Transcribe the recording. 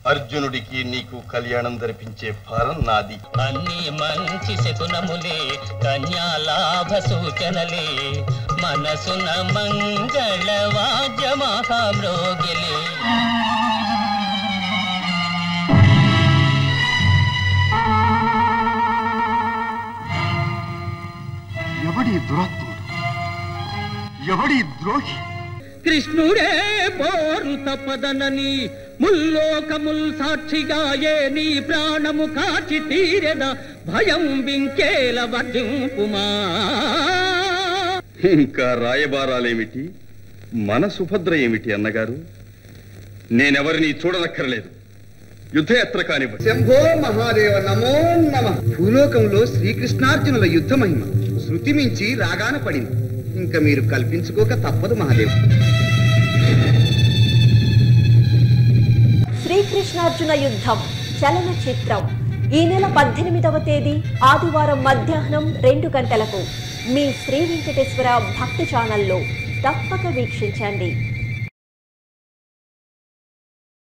అర్జునుడికి నీకు కళ్యాణం జరిపించే భారం నాది అన్ని మంచి శకునములే కన్యాలాభ సూచనలే మనసున మంగళ వాద్య మహామ్రోగిలే ఎవడి దురాత్ముడు ఎవడి ద్రోహి కృష్ణుడే పోరు తపదనని ముల్లోకముల్ సాక్షిగాయే నీ ప్రాణము కాచి తీరెద భయం వింకేల వర్జింపుమా ఇంకా రాయబారాలేమిటి మన సుభద్ర ఏమిటి అన్నగారు నేనెవరిని చూడనక్కర్లేదు యుద్ధయాత్ర కానివ్వండి శంభో మహాదేవ నమో నమ భూలోకంలో శ్రీకృష్ణార్జునుల యుద్ధ మహిమ శృతి మించి రాగాన పడింది ఇంకా మీరు కల్పించుకోక తప్పదు మహాదేవ్ శ్రీకృష్ణార్జున యుద్ధం చలనచిత్రం ఈ నెల పద్దెనిమిదవ తేదీ ఆదివారం మధ్యాహ్నం రెండు గంటలకు మీ శ్రీ వెంకటేశ్వర భక్తి ఛానల్లో తప్పక వీక్షించండి